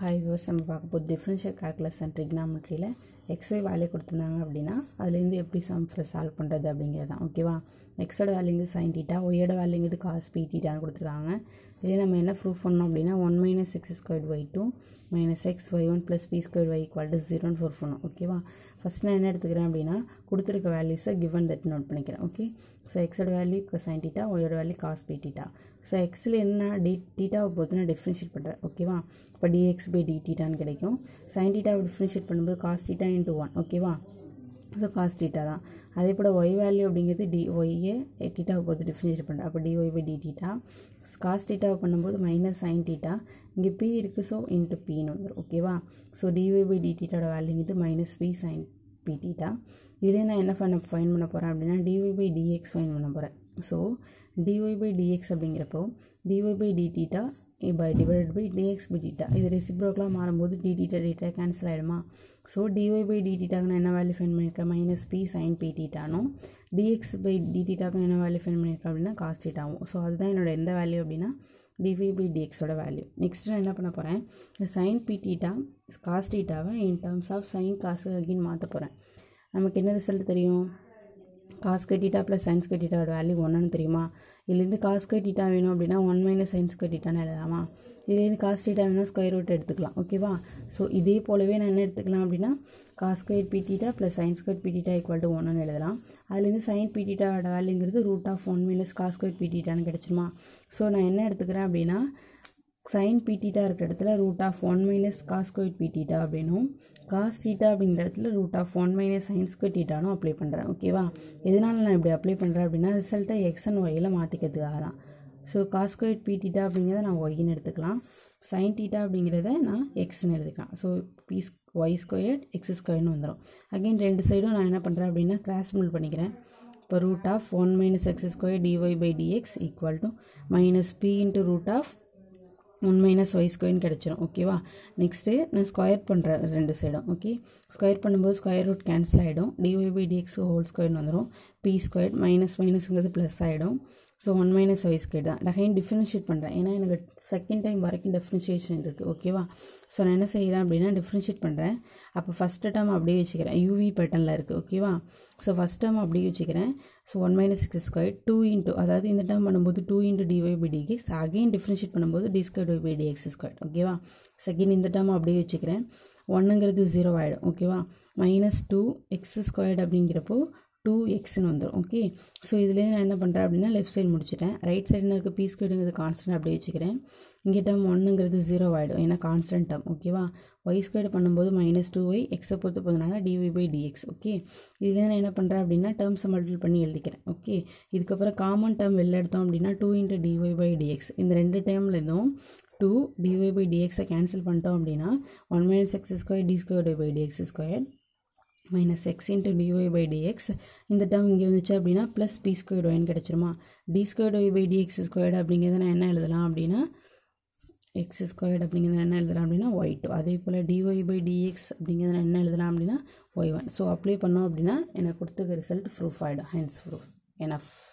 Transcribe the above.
hi viewers நம்ம பார்க்க போது டிஃப்ரென்ஷியல் கால்குலஸ் அண்ட் ட்ரிக்னாமெட்ரியில் எக்ஸ்ஒய் வேல்யூ கொடுத்துருந்தாங்க அப்படின்னா அதுலேருந்து எப்படி சம் சால்வ் பண்ணுறது அப்படிங்கிறது தான் ஓகேவா எக்ஸோட வேல்யூங்கிறது சைன் டீட்டா ஒய்யோட வேல்யூங்கிறது காஸ் பி டீட்டான்னு கொடுத்துருக்காங்க இதே நம்ம என்ன ப்ரூஃப் பண்ணோம் அப்படின்னா one minus x square y two minus x y one plus p square y equal to ஜீரோன்னு ப்ரூஃப் பண்ணோம் ஓகேவா ஃபஸ்ட் நான் என்ன எடுத்துக்கிறேன் அப்படின்னா கொடுத்துருக்க வேல்யூஸை கிவன் தட் நோட் பண்ணிக்கிறேன் ஓகே ஸோ எக்ஸோட வேல்யூ சைன் டீட்டா ஒய்யோட value cos p theta so எக்ஸில் என்ன டி டீட்டாவை பொறுத்து நான் டிஃப்ரென்ஷியேட் பண்ணுறேன் ஓகேவா இப்போ டிஎக்ஸ் பை டி டீட்டான்னு கிடைக்கும் சைன் டீட்டாவை டிஃப்ரென்ஷியேட் பண்ணும்போது காஸ் டீட்டா இன்ட்டு ஒன் ஓகேவா ஸோ காஸ் டீட்டா தான் அதே போல் ஒய் வேல்யூ அப்படிங்கிறது டி ஒய்யே டீட்டாவை பொறுத்து டிஃப்ரென்ஷியேட் பண்ணுறேன் அப்போ d y by d theta cos டீட்டாவை பண்ணும்போது மைனஸ் சைன் டீட்டா இங்கே பி இருக்குது ஸோ இன்ட்டு பின்னு வந்துடும் ஓகேவா ஸோ டிஒய் பை டி டீட்டாவோட வேல்யூங்கிறது minus p sine p theta இதே நான் என்ன பண்ண ஃபைன் பண்ண போகிறேன் அப்படின்னா டிஒய் பை டிஎக்ஸ் ஃபைன் பண்ண போகிறேன் ஸோ டிஒய் பை டிஎக்ஸ் அப்படிங்கிறப்போ d y by d theta by divided by d x by theta இது ரெசிப்ரோக்கெலாம் மாறும்போது டி டீட்டா டீட்டா கேன்சல் ஆகிடுமா ஸோ டிஒய் பை டி டீட்டாக்கு நான் என்ன வேல்யூ ஃபைன் பண்ணியிருக்கேன் மைனஸ் பி சைன் பி டீட்டானும் டிஎக்ஸ் பை டி டீட்டாக்கு என்ன வேல்யூ ஃபைன் பண்ணியிருக்கேன் அப்படின்னா காஸ் டீட்டாவும் ஸோ அதுதான் என்னோட எந்த வேல்யூ அப்படின்னா டிவி பை டிஎக்ஸோட வேல்யூ நெக்ஸ்ட் நான் என்ன பண்ண போகிறேன் சைன் பி டீட்டா காஸ் டீட்டாவை in terms of sine cos அகின்னு மாற்ற போகிறேன் நமக்கு என்ன ரிசல்ட் தெரியும் காஸ் கட்டிட்டா ப்ளஸ் சயின்ஸ் கட்டிட்டாவோட வேல்யூ ஒன்றுன்னு தெரியுமா இதுலேருந்து காஸ் கட்டிட்டா வேணும் அப்படின்னா ஒன் மைனஸ் சயின்ஸ் கட்டிட்டான்னு எழுதாமா இதுலேருந்து காஸ் டீட்டா வேணும் ஸ்கொயர் ரூட் எடுத்துக்கலாம் ஓகேவா ஸோ இதே போலவே நான் என்ன எடுத்துக்கலாம் அப்படின்னா cos square p theta plus science square பிடிட்டா equal to ஒன்னு எழுதலாம் அதுலேருந்து சைன் பிடிட்டாவோட வேல்யூங்கிறது root of one minus cos square பிடிட்டான்னு கிடச்சிருமா ஸோ நான் என்ன எடுத்துக்கிறேன் அப்படின்னா சைன் பிடிட்டா இருக்கிற இடத்துல root of one minus cos square p theta அப்படின்னும் காஸ் டீட்டா அப்படிங்கிற இடத்துல root of one minus sine square டீட்டானும் அப்ளை பண்ணுறேன் ஓகேவா எதனால் நான் இப்படி அப்ளை பண்ணுறேன் அப்படின்னா ரிசல்ட்டை எக்ஸ் அண்ட் ஒய்யில் மாற்றிக்கிறதுக்காக தான் so cos square p theta அப்படிங்கிறத நான் ஒய்ன்னு எடுத்துக்கலாம் சைன் டீட்டா அப்படிங்கிறத நான் எக்ஸ்ன்னு எடுத்துக்கலாம் so p y square x ஸ்கொயர்னு வந்துடும் அகைன் ரெண்டு சைடும் நான் என்ன பண்ணுறேன் அப்படின்னா கிராஸ் முல் பண்ணிக்கிறேன் இப்போ root of one minus x square d y by d x equal to minus p into root of one minus y ஸ்கொயர்னு கிடச்சிரும் ஓகேவா நெக்ஸ்ட்டு நான் ஸ்கொயர் பண்ணுறேன் ரெண்டு சைடும் ஓகே ஸ்கொயர் பண்ணும்போது ஸ்கொயர் ரூட் கேன்சல் ஆகிடும் டிஒய் பை டிஎக்ஸ் ஹோல் ஸ்கொயர்னு வந்துடும் பி ஸ்கொயர் மைனஸ் மைனஸுங்கிறது ப்ளஸ் ஆகிடும் so one minus y square தான் அகைன் டிஃப்ரென்ஷியேட் பண்ணுறேன் ஏன்னா எனக்கு செகண்ட் டைம் வரைக்கும் டிஃப்ரென்ஷியேஷன் இருக்குது ஓகேவா ஸோ நான் என்ன செய்கிறேன் அப்படின்னா டிஃப்ரென்ஷியேட் பண்ணுறேன் அப்போ ஃபஸ்ட்டு டேர்ம் அப்படியே வச்சுக்கிறேன் யூவி பேட்டர்னில் இருக்குது ஓகேவா ஸோ ஃபஸ்ட் டேர்ம் அப்படியே வச்சுக்கிறேன் so one minus six square two into அதாவது இந்த டேர்ம் பண்ணும்போது two into d y by d x again differentiate பண்ணும்போது d square y by d x square ஓகேவா செகண்ட் இந்த டேர்ம் அப்படியே வச்சுக்கிறேன் ஒன்றுங்கிறது ஜீரோ ஆகிடும் ஓகேவா மைனஸ் டூ எக்ஸ் ஸ்கொயர்டு அப்படிங்கிறப்போ டூ எக்ஸ்னு வந்துடும் ஓகே ஸோ இதுலேருந்து நான் என்ன பண்ணுறேன் அப்படின்னா லெஃப்ட் சைடு முடிச்சிட்டேன் ரைட் சைடில் இருக்க பி ஸ்கொயருங்கிறது கான்ஸ்டன்ட் அப்படியே வச்சுக்கிறேன் இங்கே டேர்ம் ஒன்றுங்கிறது ஜீரோ ஆகிடும் ஏன்னா கான்ஸ்டன்ட் டேர்ம் ஓகேவா ஒய் ஸ்கொயர் பண்ணும்போது மைனஸ் டூ ஒய் எக்ஸை பொறுத்து போதுனால டிஒய் பை டிஎக்ஸ் ஓகே இதுலேருந்து நான் என்ன பண்ணுறேன் அப்படின்னா டேர்ம்ஸை மல்டிபிள் பண்ணி எழுதிக்கிறேன் ஓகே இதுக்கப்புறம் காமன் டேர்ம் வெளில எடுத்தோம் அப்படின்னா two into d y by d x இந்த ரெண்டு டேர்மில் இருந்தும் டூ டிஒய் பை டிஎக்ஸை கேன்சல் பண்ணிட்டோம் அப்படின்னா one minus x square d square y by d x square minus x into d y by d x இந்த டேர்ம் இங்கே வந்துச்சு அப்படின்னா ப்ளஸ் பி ஸ்கொயர்டு ஒய்னு கிடச்சிருமா d squared y by d x squared அப்படிங்கிறத நான் என்ன எழுதலாம் அப்படின்னா எக்ஸ் ஸ்கொயர்டு அப்படிங்கிறத என்ன எழுதலாம் அப்படின்னா ஒய் டூ அதே போல் டிஒய் பை டிஎக்ஸ் அப்படிங்கிறத நான் என்ன எழுதலாம் அப்படின்னா ஒய் ஒன் ஸோ அப்ளை பண்ணோம் அப்படின்னா எனக்கு கொடுத்துக்க ரிசல்ட் ப்ரூஃப் ஆகிடும் ஹேண்ட்ஸ் ப்ரூஃப் எனஃப்